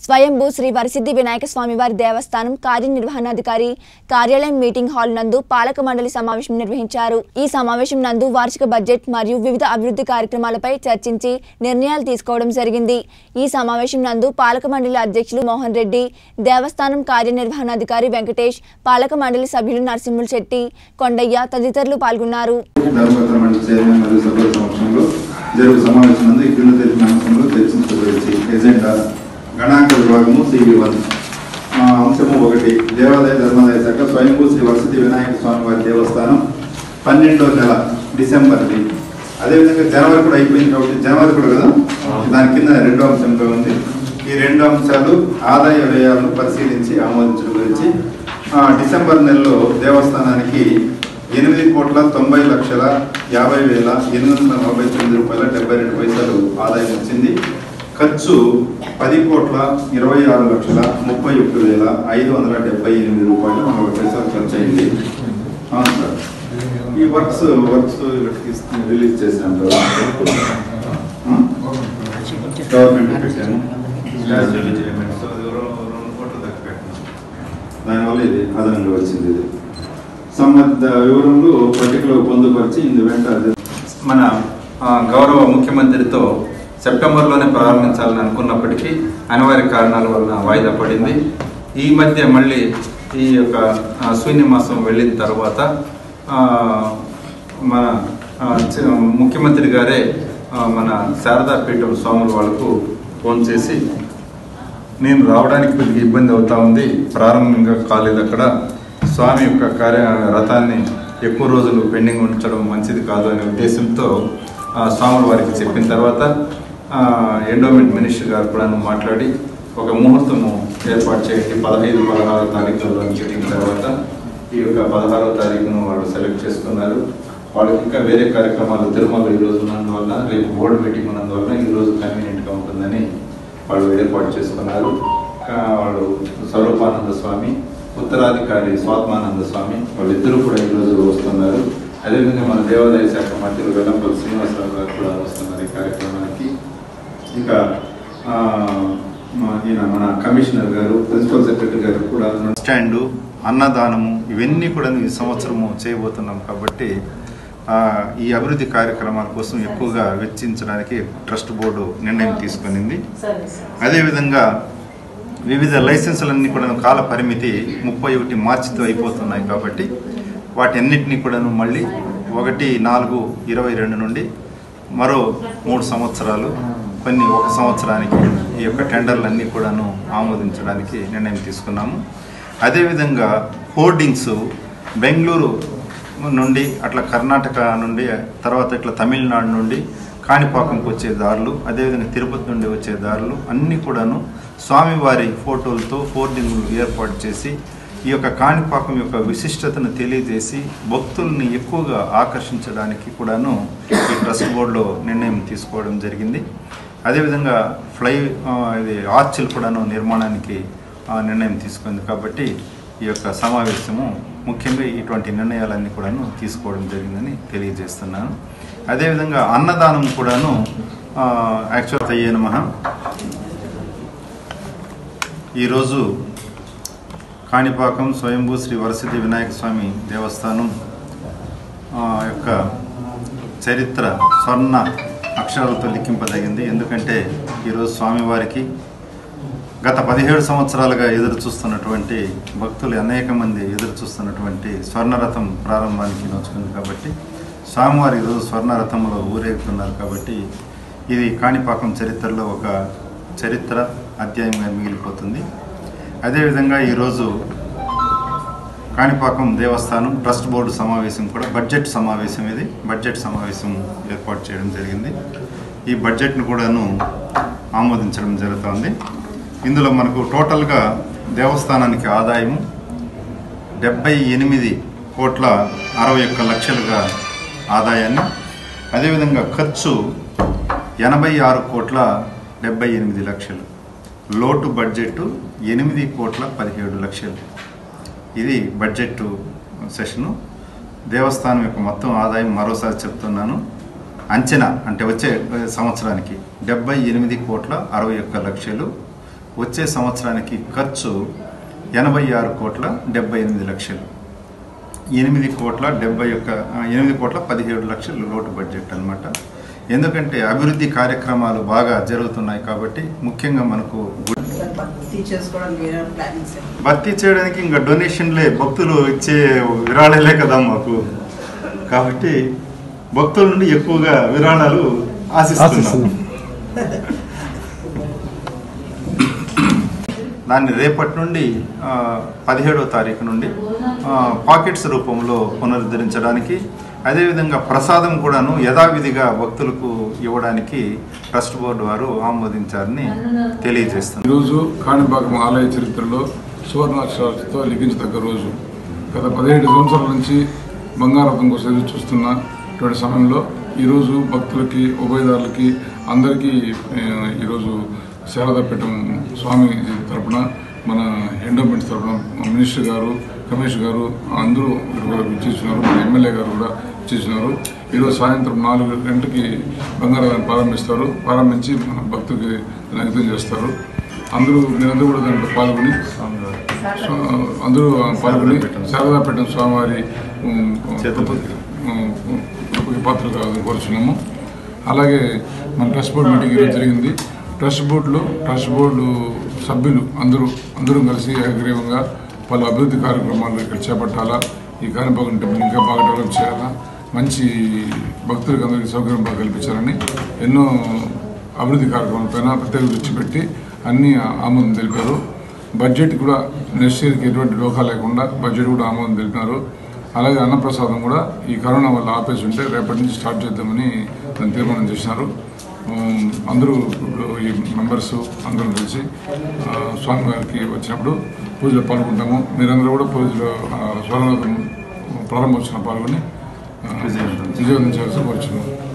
స్వయంభూ శ్రీ వరసిద్ధి వినాయక స్వామివారి దేవస్థానం కార్యనిర్వహణాధికారి కార్యాలయం మీటింగ్ హాల్ నందు పాలక మండలి సమావేశం నిర్వహించారు ఈ సమావేశం నందు వార్షిక బడ్జెట్ మరియు వివిధ అభివృద్ధి కార్యక్రమాలపై చర్చించి నిర్ణయాలు తీసుకోవడం జరిగింది ఈ సమావేశం నందు పాలక మండలి అధ్యక్షులు మోహన్ రెడ్డి దేవస్థానం కార్యనిర్వహణాధికారి వెంకటేష్ పాలక మండలి సభ్యులు నరసింహుల్ శెట్టి కొండయ్య తదితరులు పాల్గొన్నారు ధర్మపత్ర మండలి చైర్మన్ మరియు సభ్యుల సమక్షంలో జరుగు సమావేశం నందు ఈ క్రింద తెలిపిన అంశంలో చర్చించబడింది ఎజెండా గణాంక విభాగము సివి వన్ ఆ, అంశము ఒకటి దేవాదాయ ధర్మాదాయ శాఖ స్వయంభూ శ్రీ వసతి వినాయక స్వామి వారి దేవస్థానం పన్నెండో నెల డిసెంబర్ది అదేవిధంగా జనవరి కూడా అయిపోయింది కాబట్టి జనవరి కూడా కదా దాని కింద రెండో అంశంలో ఉంది ఈ రెండు అంశాలు ఆదాయ వ్యయాలను పరిశీలించి ఆమోదించడం గురించి ఆ, డిసెంబర్ నెలలో దేవస్థానానికి ఎనిమిది కోట్ల తొంభై లక్షల యాభై వేల ఎనిమిది వందల నలభై తొమ్మిది రూపాయల డెబ్బై రెండు పైసలు ఆదాయం వచ్చింది ఖర్చు పది కోట్ల ఇరవై ఆరు లక్షల ముప్పై ఒక్క వేల ఐదు వందల డెబ్బై ఎనిమిది రూపాయల నలభై పైసలు ఖర్చు అయింది అవును సార్ ఈ వర్క్స్ వర్క్స్ రిలీజ్ చేసాం కదా గవర్నమెంట్ పెట్టాము గ్యాస్ రిలీజ్ చేయమని సో అది రెండు రెండు కోట్ల దాకా పెట్టినాం దానివల్ల ఇది అదనంగా వచ్చింది ఇది సంబంధిత వివరములు పట్టికలో పొందుపరిచి ఇందు వెంట అది- మన ఆ, గౌరవ ముఖ్యమంత్రితో సెప్టెంబర్లోనే ప్రారంభించాలని అనుకున్నప్పటికీ అనివార్య కారణాల వలన వాయిదా పడింది ఈ మధ్య మళ్ళీ ఈ యొక్క ఆ, శూన్య మాసం వెళ్ళిన తర్వాత ఆ, మన ఆ, చ- ముఖ్యమంత్రి గారే ఆ, మన శారదా పీఠం స్వాముల వాళ్ళకు ఫోన్ చేసి నేను రావడానికి కొద్దిగా ఇబ్బంది అవుతా ఉంది ప్రారంభంగా కాలేదు అక్కడ స్వామి యొక్క కార్య రథాన్ని ఎక్కువ రోజులు పెండింగ్ ఉంచడం మంచిది కాదు అనే ఉద్దేశంతో ఆ, స్వాముల వారికి చెప్పిన తర్వాత ఆ, ఎండోమెంట్ మినిస్టర్ గారు కూడా మాట్లాడి ఒక ముహూర్తము ఏర్పాటు చేయండి పదహైదు పదహారు తారీఖుల్లో అని చెప్పిన తర్వాత ఈ యొక్క పదహారవ తారీఖును వాళ్ళు సెలెక్ట్ చేసుకున్నారు వాళ్ళకి ఇంకా వేరే కార్యక్రమాలు తిరుమల ఈ రోజు ఉన్నందువల్ల రేపు బోర్డు మీటింగ్ ఉన్నందువల్ల ఈ రోజు కన్వీనియంట్గా ఉంటుందని వాళ్ళు ఏర్పాటు చేసుకున్నారు ఆ, వాళ్ళు స్వరూపానంద స్వామి ఉత్తరాధికారి స్వాత్మానంద స్వామి వాళ్ళిద్దరూ కూడా ఈరోజు వస్తున్నారు అదేవిధంగా మన దేవాదాయ శాఖ మంత్రులు వెల్లంపల్లి శ్రీనివాసరావు గారు కూడా వస్తున్నారు ఈ కార్యక్రమానికి ఇక ఆ, మా- ఈయన మన కమిషనర్ గారు ప్రిన్సిపల్ సెక్రటరీ గారు కూడా స్టాండు అన్నదానము ఇవన్నీ కూడా ఈ సంవత్సరము చేయబోతున్నాం కాబట్టి ఆ, ఈ అభివృద్ధి కార్యక్రమాల కోసం ఎక్కువగా వెచ్చించడానికి ట్రస్ట్ బోర్డు నిర్ణయం తీసుకునింది అదేవిధంగా వివిధ లైసెన్సులన్నీ కూడా కాల పరిమితి ముప్పై ఒకటి మార్చితో అయిపోతున్నాయి కాబట్టి వాటన్నిటినీ కూడాను మళ్ళీ ఒకటి నాలుగు ఇరవై రెండు నుండి మరో మూడు సంవత్సరాలు కొన్ని ఒక సంవత్సరానికి ఈ యొక్క టెండర్లన్నీ కూడాను ఆమోదించడానికి నిర్ణయం తీసుకున్నాము అదేవిధంగా హోర్డింగ్స్ బెంగళూరు నుండి అట్లా కర్ణాటక నుండి తర్వాత ఇట్లా తమిళనాడు నుండి కాణిపాకంకి వచ్చే దారులు అదేవిధంగా తిరుపతి నుండి వచ్చే దారులు అన్నీ కూడాను స్వామివారి ఫోటోలతో హోర్డింగ్లు ఏర్పాటు చేసి ఈ యొక్క కాణిపాకం యొక్క విశిష్టతను తెలియజేసి భక్తుల్ని ఎక్కువగా ఆకర్షించడానికి కూడాను ఈ ట్రస్ట్ బోర్డులో నిర్ణయం తీసుకోవడం జరిగింది అదేవిధంగా ఫ్లై ఆ, ఇది ఆర్చిల్ కూడాను నిర్మాణానికి ఆ, నిర్ణయం తీసుకుంది కాబట్టి ఈ యొక్క సమావేశము ముఖ్యంగా ఇటువంటి నిర్ణయాలన్నీ కూడాను తీసుకోవడం జరిగిందని తెలియజేస్తున్నాను అదేవిధంగా అన్నదానం కూడాను యాక్చువల్ అయ్యే నమః ఈరోజు కాణిపాకం స్వయంభూ శ్రీ వరసిద్ధి వినాయక స్వామి దేవస్థానం ఆ, యొక్క చరిత్ర స్వర్ణ అక్షరాలతో లిఖింపదగింది ఎందుకంటే ఈరోజు స్వామివారికి గత పదిహేడు సంవత్సరాలుగా ఎదురు చూస్తున్నటువంటి భక్తులు అనేక మంది ఎదురు చూస్తున్నటువంటి స్వర్ణరథం ప్రారంభానికి నోచుకుంది కాబట్టి స్వామివారి ఈరోజు స్వర్ణరథంలో ఊరేగుతున్నారు కాబట్టి ఇది కాణిపాకం చరిత్రలో ఒక చరిత్ర అధ్యాయంగా మిగిలిపోతుంది అదేవిధంగా ఈరోజు కాణిపాకం దేవస్థానం ట్రస్ట్ బోర్డు సమావేశం కూడా బడ్జెట్ సమావేశం ఇది బడ్జెట్ సమావేశం ఏర్పాటు చేయడం జరిగింది ఈ బడ్జెట్ను కూడాను ఆమోదించడం జరుగుతోంది ఇందులో మనకు టోటల్గా దేవస్థానానికి ఆదాయము డెబ్బై ఎనిమిది కోట్ల అరవై ఒక్క లక్షలుగా ఆదాయాన్ని అదేవిధంగా ఖర్చు ఎనభై ఆరు కోట్ల డెబ్బై ఎనిమిది లక్షలు లోటు బడ్జెట్ ఎనిమిది కోట్ల పదిహేడు లక్షలు ఇది బడ్జెట్ సెషను దేవస్థానం యొక్క మొత్తం ఆదాయం మరోసారి చెప్తున్నాను అంచనా అంటే వచ్చే సంవత్సరానికి డెబ్బై ఎనిమిది కోట్ల అరవై ఒక్క లక్షలు వచ్చే సంవత్సరానికి ఖర్చు ఎనభై ఆరు కోట్ల డెబ్బై ఎనిమిది లక్షలు ఎనిమిది కోట్ల డెబ్బై ఒక్క ఆ, ఎనిమిది కోట్ల పదిహేడు లక్షలు లోటు బడ్జెట్ అన్నమాట ఎందుకంటే అభివృద్ధి కార్యక్రమాలు బాగా జరుగుతున్నాయి కాబట్టి ముఖ్యంగా మనకు గు- టీచర్స్ కూడా వేరే ప్లానింగ్స్ భర్తీ చేయడానికి ఇంకా డొనేషన్లే భక్తులు ఇచ్చే విరాళాలే కదా మాకు కాబట్టి భక్తుల నుండి ఎక్కువగా విరాళాలు ఆశిస్తున్నాం దాన్ని రేపటి నుండి ఆ, పదిహేడో తారీఖు నుండి ఆ, పాకెట్స్ రూపంలో పునరుద్ధరించడానికి అదేవిధంగా ప్రసాదం కూడాను యథావిధిగా భక్తులకు ఇవ్వడానికి ట్రస్ట్ బోర్డు వారు ఆమోదించారని తెలియజేస్తున్నారు ఈరోజు కాణిపాకం ఆలయ చరిత్రలో సువర్ణాక్షరాలతో లిఖించదగ్గ రోజు గత పదిహేడు సంవత్సరాల నుంచి బంగారథం కోసం ఎదురు చూస్తున్నటువంటి సమయంలో ఈరోజు భక్తులకి ఉభయదారులకి అందరికీ ఆ, ఈరోజు శారదాపీఠం స్వామి తరపున మన ఎండోమెంట్స్ తరపున మినిస్టర్ గారు కమిషనర్ గారు అందరూ కూడా ఇచ్చేస్తున్నారు మన ఎమ్మెల్యే గారు కూడా ఇచ్చేస్తున్నారు ఈరోజు సాయంత్రం నాలుగు గంటలకి బంగారాన్ని ప్రారంభిస్తారు ప్రారంభించి మన భక్తులకి అంకితం చేస్తారు అందరూ మీరందరూ కూడా దాంట్లో పాల్గొని సో, అందరూ పాల్గొని శారదాపేట స్వామివారి ఉమ్, చేతులు. ఉమ్, కృపకి పాత్రలు కావాలని కోరుచున్నాము అలాగే మన ట్రస్ట్ బోర్డు మీటింగ్ ఈరోజు జరిగింది ట్రస్ట్ బోర్డులో ట్రస్ట్ బోర్డు సభ్యులు అందరూ అందరూ కలిసి ఏకగ్రీవంగా పలు అభివృద్ధి కార్యక్రమాలు ఇక్కడ చేపట్టాలా ఈ కాణిపాకం టెంపుల్ ఇంకా బాగా డెవలప్ చేయాలా మంచి భక్తులకు అందరికీ సౌకర్యం బాగా కల్పించాలని ఎన్నో అభివృద్ధి కార్యక్రమాలపైన ప్రత్యేక దృష్టి పెట్టి అన్ని ఆమోదం తెలిపారు బడ్జెట్ కూడా నెక్స్ట్ ఇయర్కి ఎటువంటి డోకా లేకుండా బడ్జెట్ కూడా ఆమోదం తెలిపినారు అలాగే అన్నప్రసాదం కూడా ఈ కరోనా వల్ల ఆపేసి ఉంటే రేపటి నుంచి స్టార్ట్ చేద్దామని దాన్ని తీర్మానం చేసినారు ఉమ్, అందరూ ఇప్పుడు ఈ మెంబర్స్ అందరూ కలిసి ఆ, స్వామివారికి వచ్చినప్పుడు పూజలో పాల్గొంటాము మీరందరూ కూడా పూజలో ఆ, స్వర్ణరథం ప్రారంభోత్సవం పాల్గొని ఆ, విజయవంతం చేయాల్సి కోరుచున్నాము